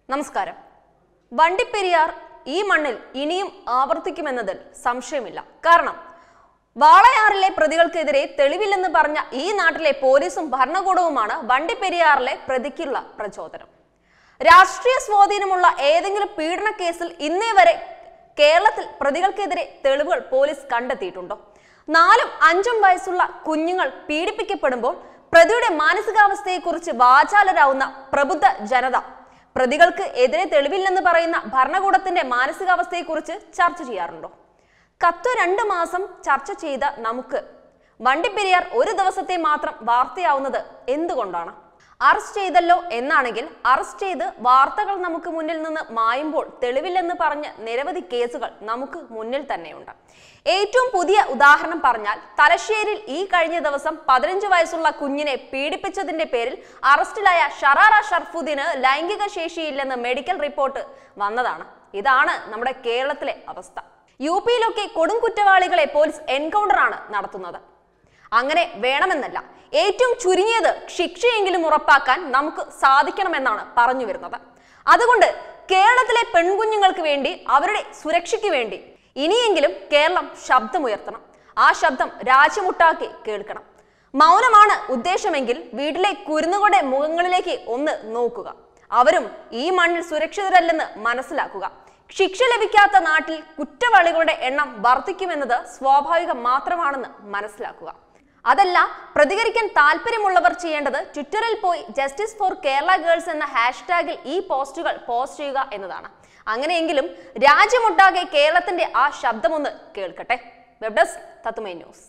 നമസ്കാരം വണ്ടിപ്പെരിയാർ ഈ മണ്ണിൽ ഇനിയും ആവർത്തിക്കുമെന്നതിൽ സംശയമില്ല കാരണം വാളയാറിലെ പ്രതികൾക്കെതിരെ തെളിവില്ലെന്ന് പറഞ്ഞ ഈ നാട്ടിലെ പോലീസും ഭരണകൂടവുമാണ് വണ്ടിപ്പെരിയാറിലെ പ്രതിക്കുള്ള പ്രചോദനം രാഷ്ട്രീയ സ്വാധീനമുള്ള ഏതെങ്കിലും പീഡന കേസിൽ ഇന്നേ വരെ കേരളത്തിൽ പ്രതികൾക്കെതിരെ തെളിവുകൾ പോലീസ് കണ്ടെത്തിയിട്ടുണ്ടോ നാലും അഞ്ചും വയസ്സുള്ള കുഞ്ഞുങ്ങൾ പീഡിപ്പിക്കപ്പെടുമ്പോൾ പ്രതിയുടെ മാനസികാവസ്ഥയെക്കുറിച്ച് വാചാലരാവുന്ന പ്രബുദ്ധ ജനത പ്രതികൾക്ക് എതിരെ തെളിവില്ലെന്ന് പറയുന്ന ഭരണകൂടത്തിന്റെ മാനസികാവസ്ഥയെക്കുറിച്ച് ചർച്ച ചെയ്യാറുണ്ടോ കത്ത് രണ്ട് മാസം ചർച്ച ചെയ്ത നമുക്ക് വണ്ടിപ്പെരിയാർ ഒരു ദിവസത്തെ മാത്രം വാർത്തയാവുന്നത് എന്തുകൊണ്ടാണ് അറസ്റ്റ് ചെയ്തല്ലോ എന്നാണെങ്കിൽ അറസ്റ്റ് ചെയ്ത് വാർത്തകൾ നമുക്ക് മുന്നിൽ നിന്ന് മായുമ്പോൾ തെളിവില്ലെന്ന് പറഞ്ഞ് നിരവധി കേസുകൾ നമുക്ക് മുന്നിൽ തന്നെയുണ്ട് ഏറ്റവും പുതിയ ഉദാഹരണം പറഞ്ഞാൽ തലശ്ശേരിയിൽ ഈ കഴിഞ്ഞ ദിവസം പതിനഞ്ച് വയസ്സുള്ള കുഞ്ഞിനെ പീഡിപ്പിച്ചതിന്റെ പേരിൽ അറസ്റ്റിലായ ഷറാറ ഷർഫുദ്ദീന് ലൈംഗിക ശേഷിയില്ലെന്ന് മെഡിക്കൽ റിപ്പോർട്ട് വന്നതാണ് ഇതാണ് നമ്മുടെ കേരളത്തിലെ അവസ്ഥ യു പിയിലൊക്കെ കൊടും കുറ്റവാളികളെ പോലീസ് എൻകൗണ്ടർ ആണ് നടത്തുന്നത് അങ്ങനെ വേണമെന്നല്ല ഏറ്റവും ചുരുങ്ങിയത് ശിക്ഷയെങ്കിലും ഉറപ്പാക്കാൻ നമുക്ക് സാധിക്കണമെന്നാണ് പറഞ്ഞു വരുന്നത് അതുകൊണ്ട് കേരളത്തിലെ പെൺകുഞ്ഞുങ്ങൾക്ക് വേണ്ടി അവരുടെ സുരക്ഷയ്ക്ക് വേണ്ടി ഇനിയെങ്കിലും കേരളം ശബ്ദമുയർത്തണം ആ ശബ്ദം രാജ്യമൊട്ടാക്കി കേൾക്കണം മൗനമാണ് ഉദ്ദേശമെങ്കിൽ വീട്ടിലെ കുരുന്നുകളുടെ മുഖങ്ങളിലേക്ക് ഒന്ന് നോക്കുക അവരും ഈ മണ്ണിൽ സുരക്ഷിതരല്ലെന്ന് മനസ്സിലാക്കുക ശിക്ഷ ലഭിക്കാത്ത നാട്ടിൽ കുറ്റവാളികളുടെ എണ്ണം വർദ്ധിക്കുമെന്നത് സ്വാഭാവികം മാത്രമാണെന്ന് മനസ്സിലാക്കുക അതല്ല പ്രതികരിക്കാൻ താല്പര്യമുള്ളവർ ചെയ്യേണ്ടത് ട്വിറ്ററിൽ പോയി ജസ്റ്റിസ് ഫോർ കേരള ഗേൾസ് എന്ന ഹാഷ്ടാഗിൽ ഈ പോസ്റ്റുകൾ പോസ്റ്റ് ചെയ്യുക എന്നതാണ് അങ്ങനെയെങ്കിലും രാജ്യമൊട്ടാകെ കേരളത്തിന്റെ ആ ശബ്ദമൊന്ന് കേൾക്കട്ടെ web desk Tattvamayi news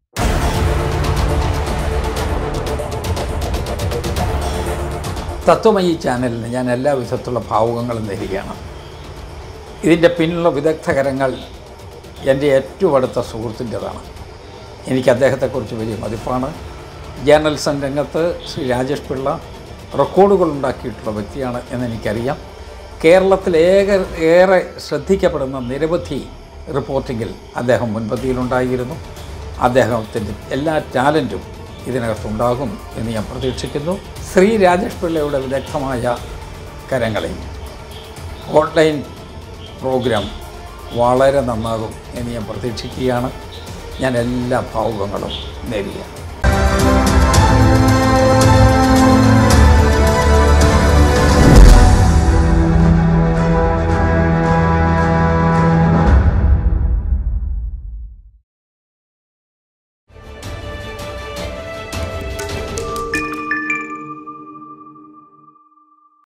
Tattvamayi ചാനലിന് ഞാൻ എല്ലാ വിധത്തിലുള്ള ഭാവുകങ്ങളും നേരുകയാണ് ഇതിൻ്റെ പിന്നിലുള്ള വിദഗ്ധകരങ്ങൾ എൻ്റെ ഏറ്റവും അടുത്ത സുഹൃത്തിൻ്റെതാണ് എനിക്ക് അദ്ദേഹത്തെക്കുറിച്ച് വലിയ മതിപ്പാണ് ജേർണലിസം രംഗത്ത് ശ്രീ രാജേഷ് പിള്ള റെക്കോർഡുകൾ ഉണ്ടാക്കിയിട്ടുള്ള വ്യക്തിയാണ് എന്നെനിക്കറിയാം കേരളത്തിൽ ഏക ഏറെ ശ്രദ്ധിക്കപ്പെടുന്ന നിരവധി റിപ്പോർട്ടിങ്ങിൽ അദ്ദേഹം മുൻപന്തിയിലുണ്ടായിരുന്നു അദ്ദേഹത്തിൻ്റെ എല്ലാ ടാലൻറ്റും ഇതിനകത്തുണ്ടാകും എന്ന് ഞാൻ പ്രതീക്ഷിക്കുന്നു ശ്രീ രാജേഷ് പിള്ളയുടെ വിദഗ്ധമായ കരങ്ങളിൽ ഓൺലൈൻ പ്രോഗ്രാം വളരെ നന്നാകും എന്ന് ഞാൻ പ്രതീക്ഷിക്കുകയാണ് ഞാൻ എല്ലാ ഭാവുകങ്ങളും നേരുകയാണ്